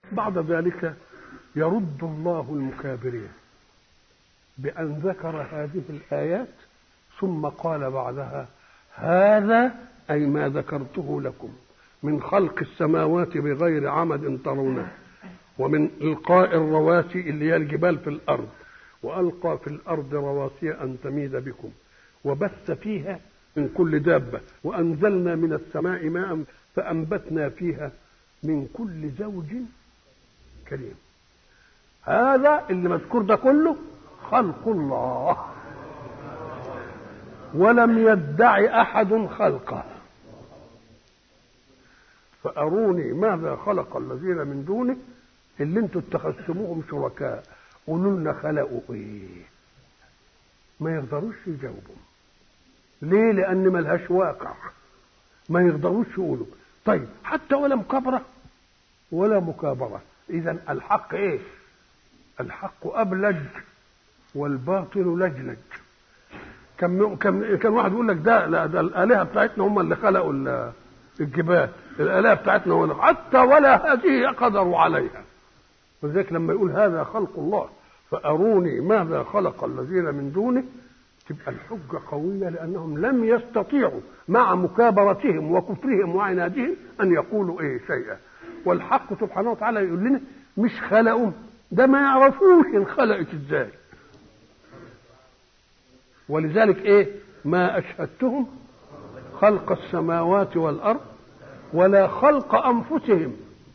بعد ذلك يرد الله المكابرين بأن ذكر هذه الآيات ثم قال بعدها هذا أي ما ذكرته لكم من خلق السماوات بغير عمد ترونه ومن إلقاء الرواسي اللي هي الجبال في الأرض وألقى في الأرض رواسي أن تميد بكم وبث فيها من كل دابة وأنزلنا من السماء ماء فأنبتنا فيها من كل زوج كريم هذا اللي مذكور ده كله خلق الله ولم يدع أحد خلقه فأروني ماذا خلق الذين من دونه اللي انتوا اتخذتموهم شركاء قولوا لنا خلقوا ايه ما يقدروش يجاوبوا ليه لان ملهاش واقع ما يقدروش يقولوا طيب حتى ولا مكابرة ولا مكابرة اذا الحق ايه الحق ابلج والباطل لجلج كم كم كان واحد يقول لك ده لا ده الالهه بتاعتنا هم اللي خلقوا الجبال الالهه بتاعتنا هم حتى ولا هذه قدروا عليها ولذلك لما يقول هذا خلق الله فأروني ماذا خلق الذين من دونه تبقى الحجة قوية لأنهم لم يستطيعوا مع مكابرتهم وكفرهم وعنادهم أن يقولوا إيه شيئا والحق سبحانه وتعالى يقول لنا مش خلقوا ده ما يعرفوش انخلقت ازاي ولذلك ايه ما اشهدتهم خلق السماوات والارض ولا خلق انفسهم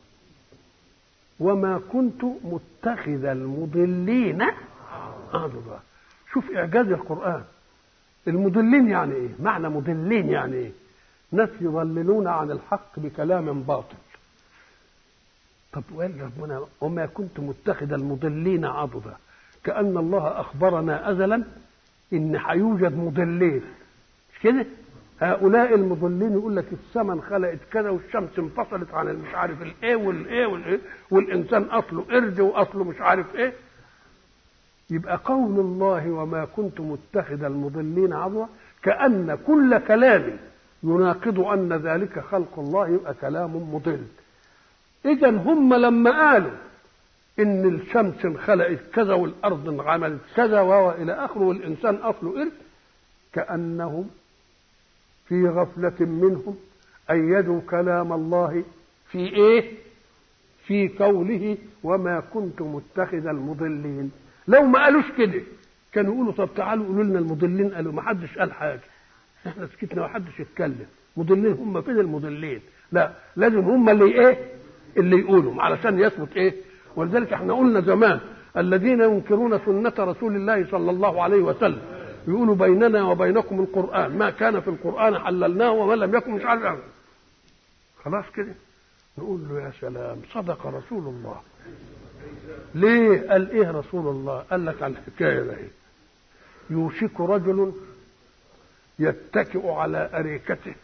وما كنت متخذ المضلين عضدا شوف اعجاز القران المضلين يعني ايه معنى مضلين يعني ايه ناس يضللون عن الحق بكلام باطل طب وقال ربنا وما كنت متخذ المضلين عضدا كأن الله أخبرنا أزلا إن هيوجد مضلين مش كده؟ هؤلاء المضلين يقول لك السماء انخلقت كذا والشمس انفصلت عن مش عارف الايه والايه والايه والانسان اصله قرد واصله مش عارف ايه يبقى قول الله وما كنت متخذ المضلين عضوا كأن كل كلام يناقض أن ذلك خلق الله يبقى كلام مضل إذا هم لما قالوا إن الشمس انخلقت كذا والأرض انعملت كذا وإلى آخره والإنسان أصله قرد كأنهم في غفلة منهم أيدوا كلام الله في إيه؟ في قوله وما كنت متخذ المضلين لو ما قالوش كده كانوا يقولوا طب تعالوا قولوا لنا المضلين قالوا ما حدش قال حاجة احنا سكتنا ما حدش يتكلم مضلين هم فين المضلين لا لازم هم اللي ايه اللي يقولوا علشان يثبت ايه ولذلك احنا قلنا زمان الذين ينكرون سنة رسول الله صلى الله عليه وسلم يقولوا بيننا وبينكم القرآن ما كان في القرآن حللناه وما لم يكن مش عارف خلاص كده نقول له يا سلام صدق رسول الله ليه قال ايه رسول الله قال لك على الحكايه ده يوشك رجل يتكئ على أريكته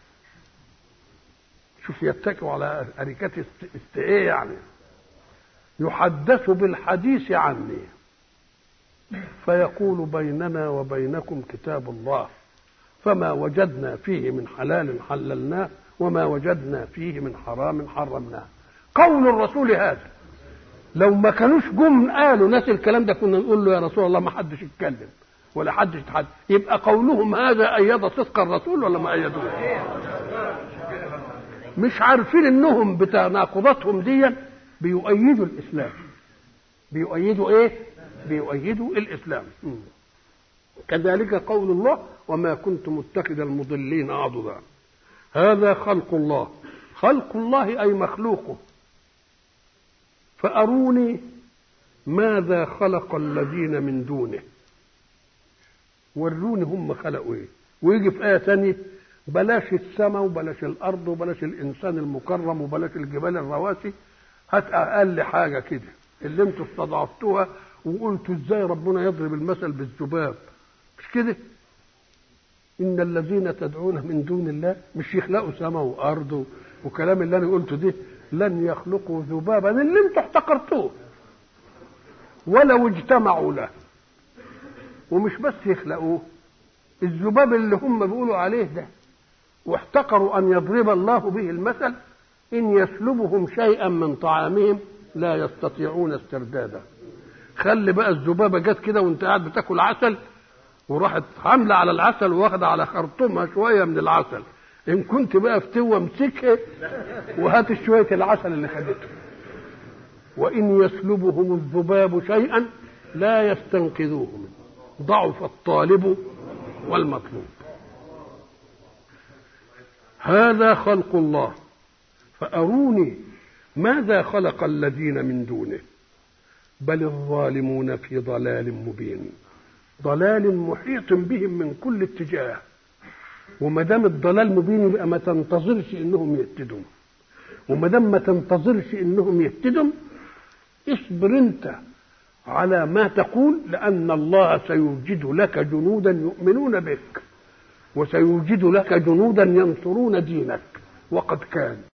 شوف يتكئ على أريكته است ايه يعني يحدث بالحديث عني فيقول بيننا وبينكم كتاب الله فما وجدنا فيه من حلال حللناه وما وجدنا فيه من حرام حرمناه قول الرسول هذا لو ما كانوش جم قالوا ناس الكلام ده كنا نقول له يا رسول الله ما حدش يتكلم ولا حدش يتحدث يبقى قولهم هذا أيد صدق الرسول ولا ما أيدوه مش عارفين انهم بتناقضاتهم دي بيؤيدوا الاسلام بيؤيدوا ايه بيؤيدوا الاسلام كذلك قول الله وما كنت متخذ المضلين عضدا هذا خلق الله خلق الله اي مخلوقه فاروني ماذا خلق الذين من دونه وروني هم خلقوا ايه ويجي في ايه ثانيه بلاش السماء وبلاش الارض وبلاش الانسان المكرم وبلاش الجبال الرواسي هات اقل حاجه كده اللي انتوا استضعفتوها وقلتوا ازاي ربنا يضرب المثل بالذباب مش كده ان الذين تدعون من دون الله مش يخلقوا سماء وارض وكلام اللي انا قلته ده لن يخلقوا ذبابا اللي انتوا احتقرتوه ولو اجتمعوا له ومش بس يخلقوه الذباب اللي هم بيقولوا عليه ده واحتقروا ان يضرب الله به المثل ان يسلبهم شيئا من طعامهم لا يستطيعون استردادا خلي بقى الذبابه جت كده وانت قاعد بتاكل عسل وراحت حامله على العسل واخده على خرطومها شويه من العسل ان كنت بقى فتوه امسكها وهات شويه العسل اللي خدته وان يسلبهم الذباب شيئا لا يستنقذوه منه ضعف الطالب والمطلوب هذا خلق الله فاروني ماذا خلق الذين من دونه بل الظالمون في ضلال مبين ضلال محيط بهم من كل اتجاه وما دام الضلال مبين يبقى ما تنتظرش انهم يهتدوا وما دام ما تنتظرش انهم يهتدوا اصبر انت على ما تقول لان الله سيوجد لك جنودا يؤمنون بك وسيوجد لك جنودا ينصرون دينك وقد كان